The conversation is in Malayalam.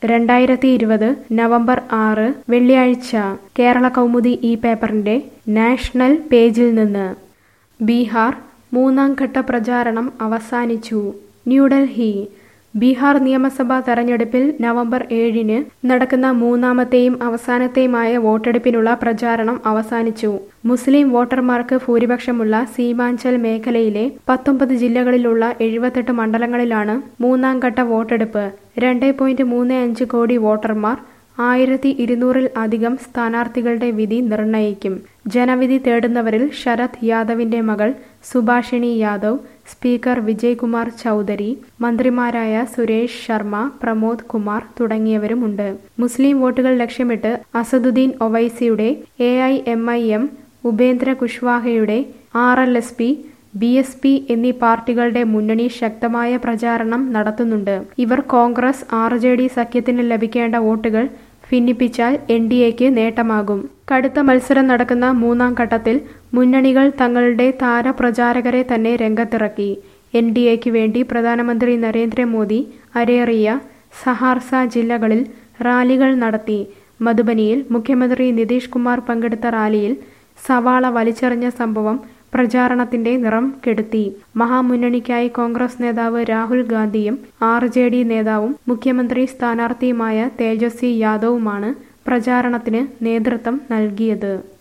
രണ്ടായിരത്തി ഇരുപത് നവംബർ ആറ് വെള്ളിയാഴ്ച കേരള കൗമുദി ഈ പേപ്പറിന്റെ നാഷണൽ പേജിൽ നിന്ന് ബീഹാർ മൂന്നാം ഘട്ട പ്രചാരണം അവസാനിച്ചു ന്യൂഡൽഹി ബീഹാർ നിയമസഭാ തെരഞ്ഞെടുപ്പിൽ നവംബർ ഏഴിന് നടക്കുന്ന മൂന്നാമത്തെയും അവസാനത്തെയുമായ വോട്ടെടുപ്പിനുള്ള പ്രചാരണം അവസാനിച്ചു മുസ്ലിം വോട്ടർമാർക്ക് ഭൂരിപക്ഷമുള്ള സീമാഞ്ചൽ മേഖലയിലെ പത്തൊമ്പത് ജില്ലകളിലുള്ള എഴുപത്തെട്ട് മണ്ഡലങ്ങളിലാണ് മൂന്നാം ഘട്ട വോട്ടെടുപ്പ് രണ്ട് പോയിന്റ് മൂന്ന് അഞ്ച് കോടി വോട്ടർമാർ ആയിരത്തി ഇരുന്നൂറിൽ അധികം സ്ഥാനാർത്ഥികളുടെ വിധി നിർണയിക്കും ജനവിധി തേടുന്നവരിൽ ശരത് യാദവിന്റെ മകൾ സുഭാഷിണി യാദവ് സ്പീക്കർ വിജയ്കുമാർ ചൗധരി മന്ത്രിമാരായ സുരേഷ് ശർമ്മ പ്രമോദ് കുമാർ തുടങ്ങിയവരുമുണ്ട് മുസ്ലിം വോട്ടുകൾ ലക്ഷ്യമിട്ട് അസദുദ്ദീൻ ഒവൈസിയുടെ A I M I M Upendra കുഷ്വാഹയുടെ R L S P B S P എന്നീ പാർട്ടികളുടെ മുന്നണി ശക്തമായ പ്രചാരണം നടത്തുന്നുണ്ട് ഇവർ കോൺഗ്രസ് ആർ ജെ ഡി സഖ്യത്തിന് ലഭിക്കേണ്ട വോട്ടുകൾ ഭിന്നിപ്പിച്ചാൽ എൻ ഡി എക്ക് നേട്ടമാകും കടുത്ത മത്സരം നടക്കുന്ന മൂന്നാം ഘട്ടത്തിൽ മുന്നണികൾ തങ്ങളുടെ താരപ്രചാരകരെ തന്നെ രംഗത്തിറക്കി എൻ ഡി എക്ക് വേണ്ടി പ്രധാനമന്ത്രി നരേന്ദ്രമോദി അരേറിയ സഹാർസ ജില്ലകളിൽ റാലികൾ നടത്തി മധുബനിയിൽ മുഖ്യമന്ത്രി നിതീഷ് കുമാർ പങ്കെടുത്ത റാലിയിൽ സവാള വലിച്ചെറിഞ്ഞ സംഭവം പ്രചാരണത്തിന്റെ നിറം കെടുത്തി മഹാമുന്നണിക്കായി കോൺഗ്രസ് നേതാവ് രാഹുൽ ഗാന്ധിയും ആർ ജെ ഡി നേതാവും മുഖ്യമന്ത്രി സ്ഥാനാർത്ഥിയുമായ തേജസ്വി യാദവുമാണ് പ്രചാരണത്തിന് നേതൃത്വം നൽകിയത്